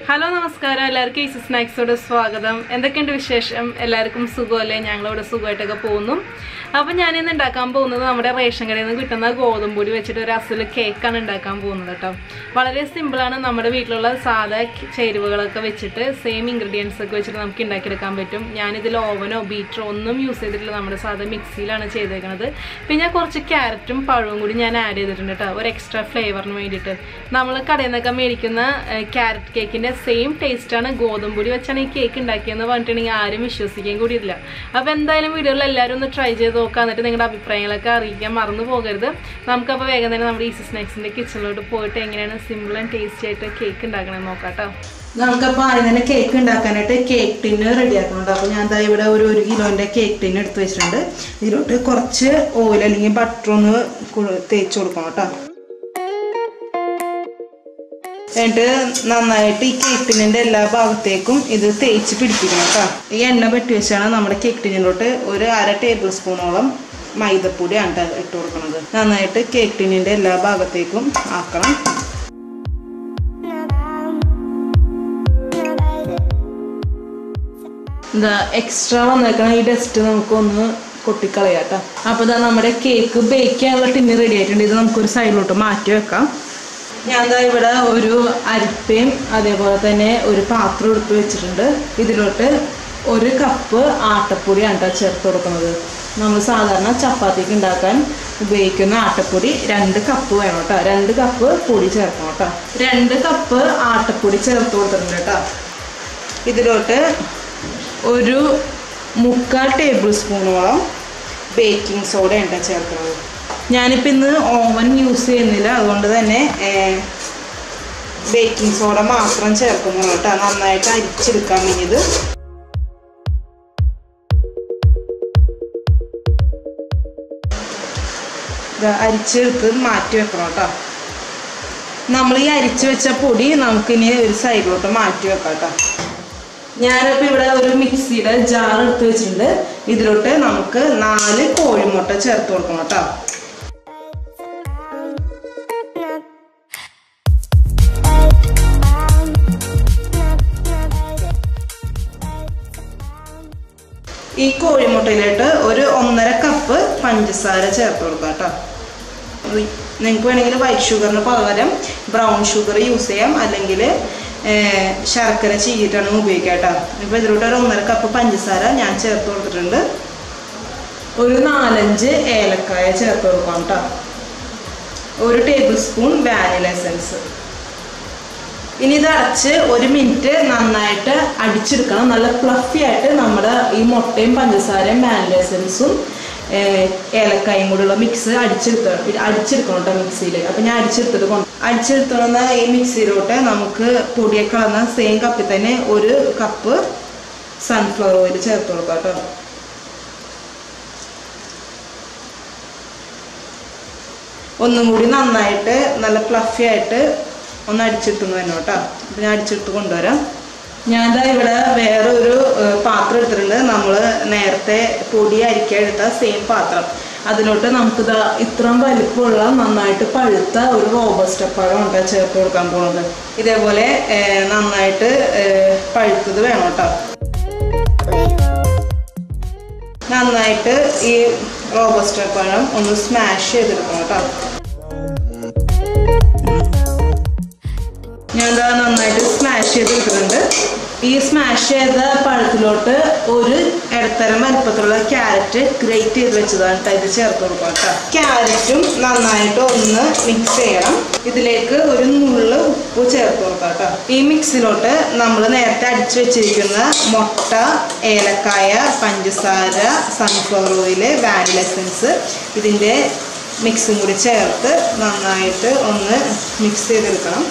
Hello നമസ്കാരം എല്ലാവർക്കും easy സ്നാക്സോട് സ്വാഗതം എന്തൊക്കെയുണ്ട് വിശേഷം എല്ലാവർക്കും സുഖമല്ലേ ഞങ്ങളിവിടെ സുഖമായിട്ടൊക്കെ പോകുന്നു അപ്പം ഞാനിന്ന് ഉണ്ടാക്കാൻ പോകുന്നത് നമ്മുടെ റേഷൻ കടയിൽ നിന്ന് കിട്ടുന്ന ഗോതമ്പ് പൊടി വെച്ചിട്ട് ഒരു അസുല കേക്കാണ് ഉണ്ടാക്കാൻ പോകുന്നത് കേട്ടോ വളരെ സിമ്പിളാണ് നമ്മുടെ വീട്ടിലുള്ള സാധാ ചേരുവകളൊക്കെ വെച്ചിട്ട് സെയിം ഇൻഗ്രീഡിയൻസ് ഒക്കെ വെച്ചിട്ട് നമുക്ക് ഉണ്ടാക്കിയെടുക്കാൻ പറ്റും ഞാനിതിൽ ഓവനോ ബീറ്ററോ ഒന്നും യൂസ് ചെയ്തിട്ടില്ല നമ്മുടെ സാധാ മിക്സിയിലാണ് ചെയ്തേക്കുന്നത് പിന്നെ കുറച്ച് ക്യാരറ്റും പഴവും കൂടി ഞാൻ ആഡ് ചെയ്തിട്ടുണ്ട് കേട്ടോ ഒരു എക്സ്ട്രാ ഫ്ലേവറിന് വേണ്ടിയിട്ട് നമ്മൾ കടയിൽ നിന്നൊക്കെ മേടിക്കുന്ന ക്യാരറ്റ് കേക്കിൻ്റെ സെയിം ടേസ്റ്റാണ് ഗോതമ്പ് പൊടി വെച്ചാണ് ഈ കേക്ക് ഉണ്ടാക്കിയെന്ന് പറഞ്ഞിട്ടുണ്ടെങ്കിൽ ആരും വിശ്വസിക്കാൻ കൂടിയില്ല അപ്പോൾ എന്തായാലും വീഡിയോയിൽ എല്ലാവരും ഒന്ന് ട്രൈ ചെയ്ത് നോക്കുക എന്നിട്ട് നിങ്ങളുടെ അഭിപ്രായങ്ങളൊക്കെ അറിയിക്കാൻ മറന്നു പോകരുത് നമുക്കപ്പോൾ വേഗം തന്നെ നമ്മുടെ ഈസി സ്നാക്സിൻ്റെ കിച്ചണിലോട്ട് പോയിട്ട് എങ്ങനെയാണ് സിമ്പിൾ ആൻഡ് ടേസ്റ്റി ആയിട്ട് കേക്ക് ഉണ്ടാക്കണമെന്ന് നോക്കാം കേട്ടോ നമുക്കപ്പോൾ ആദ്യം തന്നെ കേക്ക് ഉണ്ടാക്കാനായിട്ട് കേക്ക് ടിന്ന് റെഡിയാക്കുന്നുണ്ട് അപ്പോൾ ഞാൻ ദാ ഇവിടെ ഒരു ഒരു കിലോൻ്റെ കേക്ക് ടിന്ന് എടുത്ത് വെച്ചിട്ടുണ്ട് ഇതിലോട്ട് കുറച്ച് ഓയിൽ അല്ലെങ്കിൽ ബട്ടർ ഒന്ന് കു- തേച്ച് കൊടുക്കണം കേട്ടോ എന്നിട്ട് നന്നായിട്ട് ഈ കേക്ക് ടിന്നിൻ്റെ എല്ലാ ഭാഗത്തേക്കും ഇത് തേച്ച് പിടിപ്പിക്കണം കേട്ടോ ഈ എണ്ണ പെട്ടി വെച്ചാണ് നമ്മുടെ കേക്ക് ടിന്നിലോട്ട് ഒരു അര ടേബിൾ സ്പൂണോളം മൈദപ്പൊടിയാണ് ട്ടോ ഇട്ട് കൊടുക്കുന്നത് നന്നായിട്ട് കേക്ക് ടിന്നിൻ്റെ എല്ലാ ഭാഗത്തേക്കും ആക്കണം എന്താ എക്സ്ട്രാ വന്നേക്കണ ഈ ഡസ്റ്റ് നമുക്കൊന്ന് കൊട്ടിക്കളയാം കേട്ടോ അപ്പോൾ ഇതാ നമ്മുടെ കേക്ക് ബേക്ക് ചെയ്യാനുള്ള ടിന്ന് റെഡി ആയിട്ടുണ്ട് ഇത് നമുക്കൊരു സൈഡിലോട്ട് മാറ്റി വെക്കാം ഞാൻ ദാ ഇവിടെ ഒരു അരിപ്പയും അതേപോലെ തന്നെ ഒരു പാത്രം എടുത്ത് വെച്ചിട്ടുണ്ട് ഇതിലോട്ട് ഒരു കപ്പ് ആട്ടപ്പൊടിയാണ് കേട്ടോ ചേർത്ത് കൊടുക്കുന്നത് നമ്മൾ സാധാരണ ചപ്പാത്തിക്ക് ഉണ്ടാക്കാൻ ഉപയോഗിക്കുന്ന ആട്ടപ്പൊടി രണ്ട് കപ്പ് വേണം കേട്ടോ രണ്ട് കപ്പ് പൊടി ചേർക്കണം കേട്ടോ രണ്ട് കപ്പ് ആട്ടപ്പൊടി ചേർത്ത് കൊടുത്തിട്ടുണ്ട് കേട്ടോ ഇതിലോട്ട് ഒരു മുക്കാൽ ടേബിൾ സ്പൂണോളം ബേക്കിംഗ് സോഡ ഉണ്ട് ചേർക്കുന്നത് ഞാനിപ്പോൾ ഇന്ന് ഓവൻ യൂസ് ചെയ്യുന്നില്ല അതുകൊണ്ട് തന്നെ ബേക്കിംഗ് സോഡ മാത്രം ചേർക്കുന്നു കേട്ടോ നന്നായിട്ട് അരിച്ചെടുക്കാൻ വേണ്ടിയത് അരിച്ചെടുത്ത് മാറ്റി വെക്കണം കേട്ടോ നമ്മൾ ഈ അരിച്ചു വെച്ച പൊടി നമുക്കിനി ഒരു സൈഡിലോട്ട് മാറ്റി വെക്കാം കേട്ടോ ഞാനിപ്പോൾ ഇവിടെ ഒരു മിക്സിയുടെ ജാർ എടുത്ത് വെച്ചിട്ടുണ്ട് ഇതിലോട്ട് നമുക്ക് നാല് കോഴിമുട്ട ചേർത്ത് കൊടുക്കണം കേട്ടോ ഈ കോഴിമുട്ടയിലോട്ട് ഒരു ഒന്നര കപ്പ് പഞ്ചസാര ചേർത്ത് കൊടുക്കാം കേട്ടോ നിങ്ങൾക്ക് വേണമെങ്കിൽ വൈറ്റ് ഷുഗറിന് പകരം ബ്രൗൺ ഷുഗർ യൂസ് ചെയ്യാം അല്ലെങ്കിൽ ശർക്കര ചീകിയിട്ടാണ് ഉപയോഗിക്കുക കേട്ടോ ഇപ്പോൾ ഇതിലോട്ട് ഒരു ഒന്നര കപ്പ് പഞ്ചസാര ഞാൻ ചേർത്ത് കൊടുത്തിട്ടുണ്ട് ഒരു നാലഞ്ച് ഏലക്കായ ചേർത്ത് കൊടുക്കാം കേട്ടോ ഒരു ടേബിൾ സ്പൂൺ വാനില എസൻസ് ഇനി ഇത് അടച്ച് ഒരു മിനിറ്റ് നന്നായിട്ട് അടിച്ചെടുക്കണം നല്ല ഫ്ലഫി ആയിട്ട് നമ്മുടെ ഈ മുട്ടയും പഞ്ചസാരയും വാനില എസൻസും ഏലക്കായും കൂടെയുള്ള മിക്സ് അടിച്ചെടുത്ത അടിച്ചെടുക്കണം കേട്ടോ മിക്സിയിൽ അപ്പം ഞാൻ അടിച്ചെടുത്തത് കൊണ്ട് അടിച്ചെടുത്തുന്ന ഈ മിക്സിയിലോട്ട് നമുക്ക് പൊടിയൊക്കെ കളന്ന സെയിം കപ്പിൽ തന്നെ ഒരു കപ്പ് സൺഫ്ലവർ ഓയിൽ ചേർത്ത് കൊടുക്കാം കേട്ടോ ഒന്നും കൂടി നന്നായിട്ട് നല്ല ഫ്ലഫി ആയിട്ട് ഒന്ന് അടിച്ചെടുത്തുന്നു തന്നെ കേട്ടോ അപ്പം ഞാൻ അടിച്ചെടുത്ത് കൊണ്ടുവരാം ഞാൻ ദാ ഇവിടെ വേറെ ഒരു പാത്രം എടുത്തിട്ടുണ്ട് നമ്മൾ നേരത്തെ പൊടി അരിക്കാൻ എടുത്ത സെയിം പാത്രം അതിലോട്ട് നമുക്ക് ഇതാ ഇത്രയും വലിപ്പമുള്ള നന്നായിട്ട് പഴുത്ത ഒരു റോബസ്റ്റ പഴം ഉണ്ട് ചേർത്ത് കൊടുക്കാൻ പോകുന്നത് ഇതേപോലെ നന്നായിട്ട് പഴുത്തത് വേണം കേട്ടോ നന്നായിട്ട് ഈ റോബസ്റ്റ പഴം ഒന്ന് സ്മാഷ് ചെയ്തെടുക്കണം കേട്ടോ ഞാൻ നന്നായിട്ട് സ്മാഷ് ചെയ്തെടുക്കുന്നുണ്ട് ഈ സ്മാഷ് ചെയ്ത പഴത്തിലോട്ട് ഒരു ഇടത്തരം വലുപ്പത്തിലുള്ള ക്യാരറ്റ് ഗ്രേറ്റ് ചെയ്ത് വെച്ചതാണ് കേട്ടോ ഇത് ചേർത്ത് കൊടുക്കാം കേട്ടോ ക്യാരറ്റും നന്നായിട്ട് ഒന്ന് മിക്സ് ചെയ്യണം ഇതിലേക്ക് ഒരു നുള്ള് ഉപ്പ് ചേർത്ത് കൊടുക്കാം കേട്ടോ ഈ മിക്സിലോട്ട് നമ്മൾ നേരത്തെ അടിച്ചു വെച്ചിരിക്കുന്ന മുട്ട ഏലക്കായ പഞ്ചസാര സൺഫ്ലവർ ഓയിൽ വാനില എസൻസ് ഇതിൻ്റെ മിക്സും കൂടി ചേർത്ത് നന്നായിട്ട് ഒന്ന് മിക്സ് ചെയ്തെടുക്കണം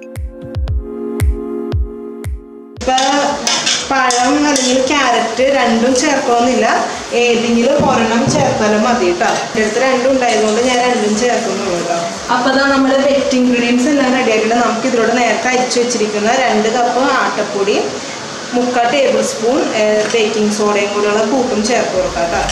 ഇപ്പൊ പഴം അല്ലെങ്കിൽ ക്യാരറ്റ് രണ്ടും ചേർക്കണമെന്നില്ല ഏതെങ്കിലും ഒരെണ്ണം ചേർത്താലും മതി കേട്ടോ എൻ്റെ അടുത്ത് രണ്ടും ഉണ്ടായതുകൊണ്ട് ഞാൻ രണ്ടും ചേർക്കുന്നുള്ളൂ കേട്ടോ അപ്പൊ അതാ നമ്മുടെ വെറ്റ് ഇൻഗ്രീഡിയൻസ് എല്ലാം റെഡി ആക്കിയിട്ട് നമുക്ക് ഇതിലൂടെ നേരത്തെ അരിച്ചു വെച്ചിരിക്കുന്ന രണ്ട് കപ്പ് ആട്ടപ്പൊടി മുക്കാൽ ടേബിൾ സ്പൂൺ ബേക്കിംഗ് സോഡയും കൂടെയുള്ള കൂട്ടും ചേർത്ത് കൊടുക്കാം കേട്ടോ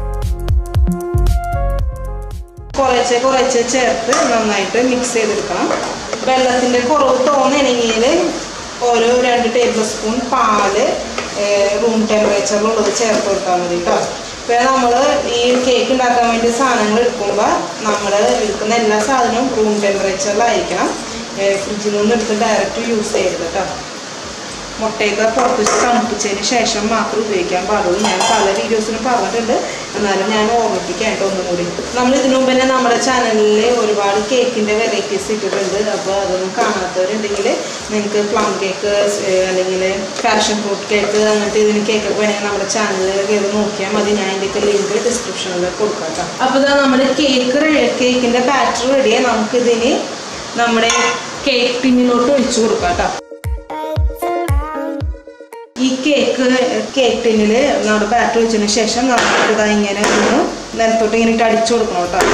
കുറേശ്ശെ കുറേശ്ശെ ചേർത്ത് നന്നായിട്ട് മിക്സ് ചെയ്തെടുക്കണം വെള്ളത്തിൻ്റെ കുറവ് തോന്നുകയാണെങ്കിൽ ഓരോ രണ്ട് ടേബിൾ സ്പൂൺ പാല് റൂം ടെമ്പറേച്ചറിലുള്ളത് ചേർത്ത് കൊടുത്താൽ മതി കേട്ടോ പിന്നെ നമ്മൾ ഈ കേക്ക് ഉണ്ടാക്കാൻ വേണ്ടി സാധനങ്ങൾ എടുക്കുമ്പോൾ നമ്മൾ എടുക്കുന്ന എല്ലാ സാധനവും റൂം ടെമ്പറേച്ചറിലായിരിക്കണം ഫ്രിഡ്ജിൽ നിന്ന് എടുത്ത് ഡയറക്റ്റ് യൂസ് ചെയ്യരുത് കേട്ടോ മുട്ടയൊക്കെ പുറത്ത് വെച്ച് തണുപ്പിച്ചതിന് ശേഷം മാത്രം ഉപയോഗിക്കാൻ പാടുള്ളൂ ഞാൻ പല വീഡിയോസിലും പറഞ്ഞിട്ടുണ്ട് എന്നാലും ഞാൻ ഓർമ്മിപ്പിക്കാം കേട്ടോ ഒന്നും കൂടി നമ്മൾ ഇതിനു മുമ്പ് തന്നെ നമ്മുടെ ചാനലിൽ ഒരുപാട് കേക്കിൻ്റെ വെറൈറ്റീസ് ഇട്ടിട്ടുണ്ട് അപ്പോൾ അതൊന്നും കാണാത്തവരുണ്ടെങ്കിൽ നിങ്ങൾക്ക് പ്ലം കേക്ക് അല്ലെങ്കിൽ പാഷൻ ഫ്രൂട്ട് കേക്ക് അങ്ങനത്തെ ഇതിന് കേക്കൊക്കെ വേണമെങ്കിൽ നമ്മുടെ ചാനലിൽ കയറി നോക്കിയാൽ മതി ഞാൻ ഇതിൻ്റെ ലിങ്ക് ഡിസ്ക്രിപ്ഷനിൽ കൊടുക്കാം കേട്ടോ അപ്പോൾ ഇതാ നമ്മുടെ കേക്ക് കേക്കിൻ്റെ ബാറ്റർ റെഡിയായി നമുക്കിതിന് നമ്മുടെ കേക്ക് ടിന്നിലോട്ട് ഒഴിച്ചു കൊടുക്കാം കേട്ടോ ഈ കേക്ക് കേക്ക് ടിന്നിൽ നമ്മുടെ ബാറ്റർ വെച്ചതിന് ശേഷം നമുക്ക് ഇതാ ഇങ്ങനെ ഒന്ന് നിലത്തോട്ട് ഇങ്ങനെ ഇട്ട് അടിച്ചു കൊടുക്കണം കേട്ടോ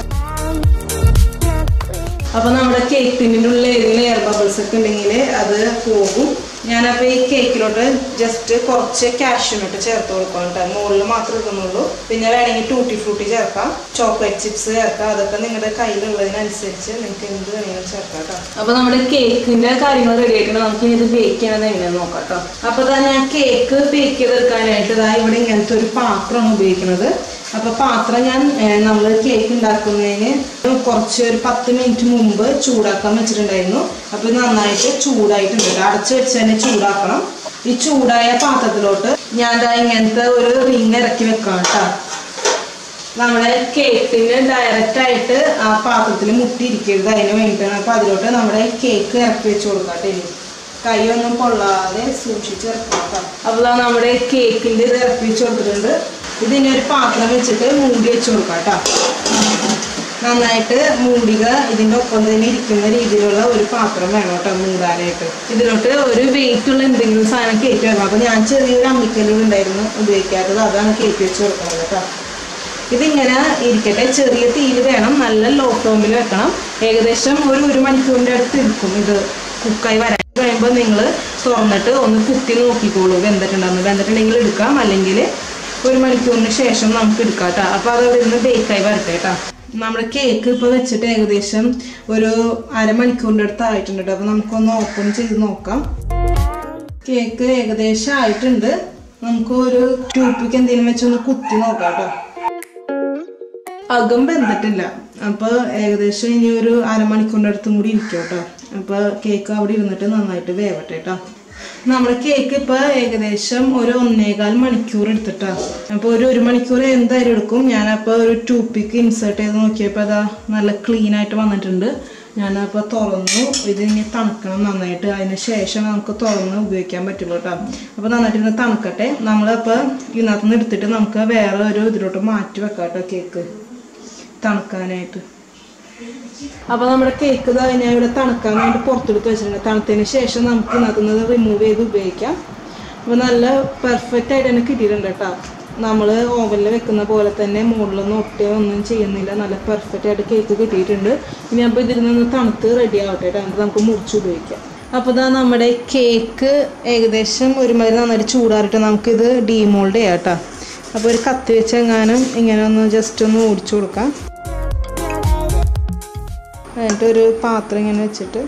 അപ്പൊ നമ്മുടെ കേക്ക് ടിന്നിൻ്റെ ഉള്ളിൽ ഏതെങ്കിലും എയർ ബബിൾസ് ഒക്കെ ഉണ്ടെങ്കിൽ അത് പോകും ഞാനപ്പോൾ ഈ കേക്കിലോട്ട് ജസ്റ്റ് കുറച്ച് കാഷ്യൂനട്ട് ചേർത്ത് കൊടുക്കാം കേട്ടോ മുകളിൽ മാത്രമേ ഇടുന്നുള്ളൂ പിന്നെ വേണമെങ്കിൽ ടൂട്ടി ഫ്രൂട്ടി ചേർക്കാം ചോക്ലേറ്റ് ചിപ്സ് ചേർക്കാം അതൊക്കെ നിങ്ങളുടെ കയ്യിലുള്ളതിനനുസരിച്ച് നിങ്ങൾക്ക് എന്ത് വേണമെങ്കിലും ചേർക്കാം കേട്ടോ അപ്പോൾ നമ്മുടെ കേക്കിന്റെ കാര്യങ്ങൾ റെഡി ആയിട്ടുണ്ട് നമുക്ക് ഇനി ഇത് ബേക്ക് ചെയ്യണത് എങ്ങനെയാണെന്ന് നോക്കാം കേട്ടോ അപ്പോൾ ഇതാ ഞാൻ കേക്ക് ബേക്ക് ചെയ്തെടുക്കാനായിട്ട് ഇതാ ഇവിടെ ഇങ്ങനത്തെ ഒരു പാത്രമാണ് ഉപയോഗിക്കുന്നത് അപ്പോൾ പാത്രം ഞാൻ നമ്മൾ കേക്ക് ഉണ്ടാക്കുന്നതിന് കുറച്ച് ഒരു പത്ത് മിനിറ്റ് മുമ്പ് ചൂടാക്കാൻ വെച്ചിട്ടുണ്ടായിരുന്നു അപ്പോൾ ഇത് നന്നായിട്ട് ചൂടായിട്ടുണ്ട് കേട്ടോ. അടച്ച് വെച്ച് തന്നെ ചൂടാക്കണം ഈ ചൂടായ പാത്രത്തിലോട്ട് ഞാൻ ദാ ഇങ്ങനത്തെ ഒരു റിങ് ഇറക്കി വെക്കാം കേട്ടോ നമ്മുടെ കേക്കിന് ഡയറക്റ്റ് ആയിട്ട് ആ പാത്രത്തിൽ മുട്ടിയിരിക്കരുത് അതിന് വേണ്ടിയിട്ടാണ് അപ്പോൾ അതിലോട്ട് നമ്മുടെ കേക്ക് ഇറക്കി വെച്ച് കൊടുക്കാം കേട്ടോ ഇനി കൈയൊന്നും പൊള്ളാതെ സൂക്ഷിച്ച് ഇറക്കാം കേട്ടോ അപ്പോൾ ദാ നമ്മുടെ കേക്കിൻ്റെ ഇത് ഇറക്കി വെച്ച് കൊടുത്തിട്ടുണ്ട് ഇതിനെ ഒരു പാത്രം വെച്ചിട്ട് മൂടി വെച്ച് കൊടുക്കാം കേട്ടോ നന്നായിട്ട് മൂടിക ഇതിൻ്റെ ഒപ്പം തന്നെ ഇരിക്കുന്ന രീതിയിലുള്ള ഒരു പാത്രം വേണം കേട്ടോ മൂടാനായിട്ട് ഇതിലോട്ട് ഒരു വെയിറ്റ് ഉള്ള എന്തെങ്കിലും സാധനം കയറ്റി വെക്കണം അപ്പോൾ ഞാൻ ചെറിയൊരു അമ്മിക്കല്ലും ഉണ്ടായിരുന്നു ഉപയോഗിക്കാത്തത് അതാണ് കയറ്റി വെച്ച് കൊടുക്കുന്നത് കേട്ടോ ഇതിങ്ങനെ ഇരിക്കട്ടെ ചെറിയ തീയിൽ വേണം നല്ല ലോ ഫ്ലെയിമിൽ വെക്കണം ഏകദേശം ഒരു ഒരു മണിക്കൂറിൻ്റെ അടുത്ത് ഇരിക്കും ഇത് കുക്കായി വരാൻ കഴിയുമ്പോൾ നിങ്ങൾ തുറന്നിട്ട് ഒന്ന് കുത്തി നോക്കിക്കോളൂ വെന്തിട്ടുണ്ടെന്ന് വെന്തിട്ടുണ്ടെങ്കിൽ എടുക്കാം അല്ലെങ്കിൽ ഒരു മണിക്കൂറിന് ശേഷം നമുക്ക് എടുക്കാം കേട്ടോ അപ്പോൾ അത് അവിടെ നിന്ന് ബേക്കായി വരട്ടെ കേട്ടോ നമ്മുടെ കേക്ക് ഇപ്പോൾ വെച്ചിട്ട് ഏകദേശം ഒരു അരമണിക്കൂറിൻ്റെ അടുത്ത് ആയിട്ടുണ്ട് കേട്ടോ അപ്പോൾ നമുക്കൊന്ന് ഓപ്പൺ ചെയ്ത് നോക്കാം കേക്ക് ഏകദേശം ആയിട്ടുണ്ട് നമുക്ക് ഒരു ട്യൂബിക്ക് എന്തെങ്കിലും വെച്ചൊന്ന് കുത്തി നോക്കാം കേട്ടോ അകം വെന്തിട്ടില്ല അപ്പോൾ ഏകദേശം ഇനി ഒരു അരമണിക്കൂറിൻ്റെ അടുത്തും കൂടി ഇരിക്കും കേട്ടോ അപ്പോൾ കേക്ക് അവിടെ ഇരുന്നിട്ട് നന്നായിട്ട് വേവട്ടെ കേട്ടോ നമ്മുടെ കേക്ക് ഇപ്പോൾ ഏകദേശം ഒരു ഒന്നേകാൽ മണിക്കൂർ എടുത്തിട്ടാ അപ്പോൾ ഒരു ഒരു മണിക്കൂർ എന്തായാലും എടുക്കും ഞാനപ്പോൾ ഒരു ടൂപ്പിക്ക് ഇൻസേർട്ട് ചെയ്ത് നോക്കിയപ്പോൾ അതാ നല്ല ക്ലീൻ ആയിട്ട് വന്നിട്ടുണ്ട് ഞാനപ്പോൾ തുറന്നു ഇതിനി തണുക്കണം നന്നായിട്ട് അതിന് ശേഷം നമുക്ക് തുറന്ന് ഉപയോഗിക്കാൻ പറ്റുള്ളൂ കേട്ടോ അപ്പോൾ നന്നായിട്ട് ഇന്ന് തണുക്കട്ടെ നമ്മളപ്പോൾ ഇതിനകത്ത് നിന്ന് എടുത്തിട്ട് നമുക്ക് വേറെ ഒരു ഇതിലോട്ട് മാറ്റി വെക്കാം കേട്ടോ കേക്ക് തണുക്കാനായിട്ട് അപ്പോൾ നമ്മുടെ കേക്ക് ഇതാ ഞാൻ ഇവിടെ തണുക്കാൻ വേണ്ടി പുറത്തെടുത്ത് വെച്ചിട്ടുണ്ട് തണുത്തതിന് ശേഷം നമുക്ക് ഇതിനകത്തുനിന്ന് റിമൂവ് ചെയ്ത് ഉപയോഗിക്കാം അപ്പോൾ നല്ല പെർഫെക്റ്റ് ആയിട്ട് തന്നെ കിട്ടിയിട്ടുണ്ട് കേട്ടോ നമ്മൾ ഓവനിൽ വെക്കുന്ന പോലെ തന്നെ മുകളിലൊന്നും ഒട്ടുകയോ ഒന്നും ചെയ്യുന്നില്ല നല്ല പെർഫെക്റ്റ് ആയിട്ട് കേക്ക് കിട്ടിയിട്ടുണ്ട് ഇനി അപ്പോൾ ഇതിൽ നിന്ന് തണുത്ത് റെഡി ആവട്ടെ കേട്ടോ എന്നിട്ട് നമുക്ക് മുറിച്ച് ഉപയോഗിക്കാം അപ്പോൾ ഇതാ നമ്മുടെ കേക്ക് ഏകദേശം ഒരുമാതിരി നന്നായിട്ട് ചൂടാറിയിട്ട് നമുക്കിത് ഡീമോൾഡ് ചെയ്യാം കേട്ടോ അപ്പോൾ ഒരു കത്തി വെച്ചെങ്ങാനും ഇങ്ങനെ ഒന്ന് ജസ്റ്റ് ഒന്ന് ഓടിച്ചു കൊടുക്കാം എന്നിട്ട് ഒരു പാത്രം ഇങ്ങനെ വെച്ചിട്ട്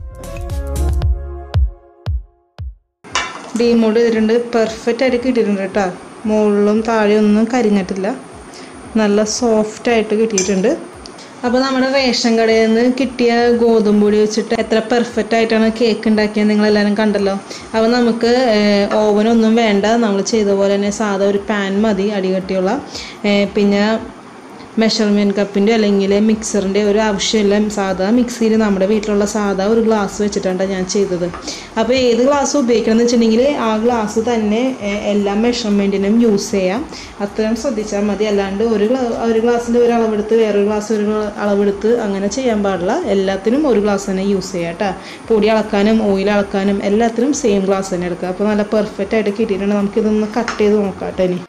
ഡീമോൾഡ് ചെയ്തിട്ടുണ്ട് പെർഫെക്റ്റ് ആയിട്ട് കിട്ടിയിട്ടുണ്ട് കേട്ടോ മുകളിലും താഴെയും ഒന്നും കരിഞ്ഞിട്ടില്ല നല്ല സോഫ്റ്റ് ആയിട്ട് കിട്ടിയിട്ടുണ്ട് അപ്പോൾ നമ്മുടെ റേഷൻ കടയിൽ നിന്ന് കിട്ടിയ ഗോതമ്പ് പൊടി വെച്ചിട്ട് എത്ര പെർഫെക്റ്റ് ആയിട്ടാണ് കേക്ക് ഉണ്ടാക്കിയത് നിങ്ങളെല്ലാവരും കണ്ടല്ലോ അപ്പോൾ നമുക്ക് ഓവനൊന്നും വേണ്ട നമ്മൾ ചെയ്ത പോലെ തന്നെ സാധാ ഒരു പാൻ മതി അടികട്ടിയുള്ള ഏഹ് പിന്നെ മെഷർമെൻറ്റ് കപ്പിൻ്റെ അല്ലെങ്കിൽ മിക്സറിൻ്റെ ഒരു ആവശ്യമില്ല സാധാ മിക്സിയിൽ നമ്മുടെ വീട്ടിലുള്ള സാധാ ഒരു ഗ്ലാസ് വെച്ചിട്ടാണ് ഞാൻ ചെയ്തത് അപ്പോൾ ഏത് ഗ്ലാസ് ഉപയോഗിക്കണം എന്ന് വെച്ചിട്ടുണ്ടെങ്കിൽ ആ ഗ്ലാസ് തന്നെ ഏഹ്, എല്ലാ മെഷർമെൻറ്റിനും യൂസ് ചെയ്യാം അത്രയും ശ്രദ്ധിച്ചാൽ മതി അല്ലാണ്ട് ഒരു ഗ്ലാ ഒരു ഗ്ലാസ്സിൻ്റെ ഒരു അളവെടുത്ത് വേറൊരു ഗ്ലാസ് ഒരു ഗ്ലാ- അളവെടുത്ത് അങ്ങനെ ചെയ്യാൻ പാടില്ല എല്ലാത്തിനും ഒരു ഗ്ലാസ് തന്നെ യൂസ് ചെയ്യാം കേട്ടോ പൊടി അളക്കാനും ഓയിൽ അളക്കാനും എല്ലാത്തിനും സെയിം ഗ്ലാസ് തന്നെ എടുക്കുക അപ്പോൾ നല്ല പെർഫെക്റ്റ് ആയിട്ട് കിട്ടിയിട്ടുണ്ട് നമുക്കിതൊന്ന് കട്ട് ചെയ്ത് നോക്കാം കേട്ടോ ഇനി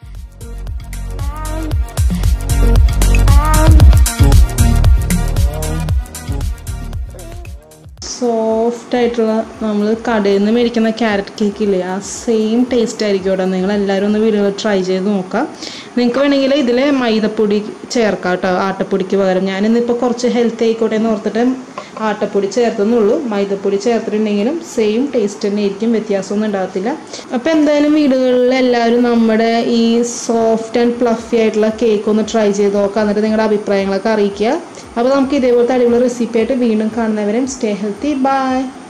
സോഫ്റ്റ് ആയിട്ടുള്ള നമ്മൾ കടയിൽ നിന്ന് മേടിക്കുന്ന ക്യാരറ്റ് കേക്ക് ഇല്ലേ ആ സെയിം ടേസ്റ്റ് ആയിരിക്കും ഇവിടെ നിങ്ങൾ എല്ലാവരും ഒന്ന് വീഡിയോ ട്രൈ ചെയ്ത് നോക്കാം നിങ്ങൾക്ക് വേണമെങ്കിൽ ഇതിൽ മൈദപ്പൊടി ചേർക്കാം കേട്ടോ ആട്ടപ്പൊടിക്ക് പകരം ഞാനിന്നിപ്പോൾ കുറച്ച് ഹെൽത്തി ആയിക്കോട്ടെ എന്ന് ഓർത്തിട്ട് ആട്ടപ്പൊടി ചേർത്തെന്നുള്ളൂ മൈദപ്പൊടി ചേർത്തിട്ടുണ്ടെങ്കിലും സെയിം ടേസ്റ്റ് തന്നെ ആയിരിക്കും വ്യത്യാസമൊന്നും ഉണ്ടാകത്തില്ല അപ്പോൾ എന്തായാലും വീടുകളിൽ എല്ലാവരും നമ്മുടെ ഈ സോഫ്റ്റ് ആൻഡ് ഫ്ലഫി ആയിട്ടുള്ള കേക്ക് ഒന്ന് ട്രൈ ചെയ്ത് നോക്കാം എന്നിട്ട് നിങ്ങളുടെ അഭിപ്രായങ്ങളൊക്കെ അറിയിക്കുക അപ്പോൾ നമുക്ക് ഇതേപോലത്തെ അടിപൊളി റെസിപ്പി ആയിട്ട് വീണ്ടും കാണുന്നവരും സ്റ്റേ ഹെൽത്തി ബൈ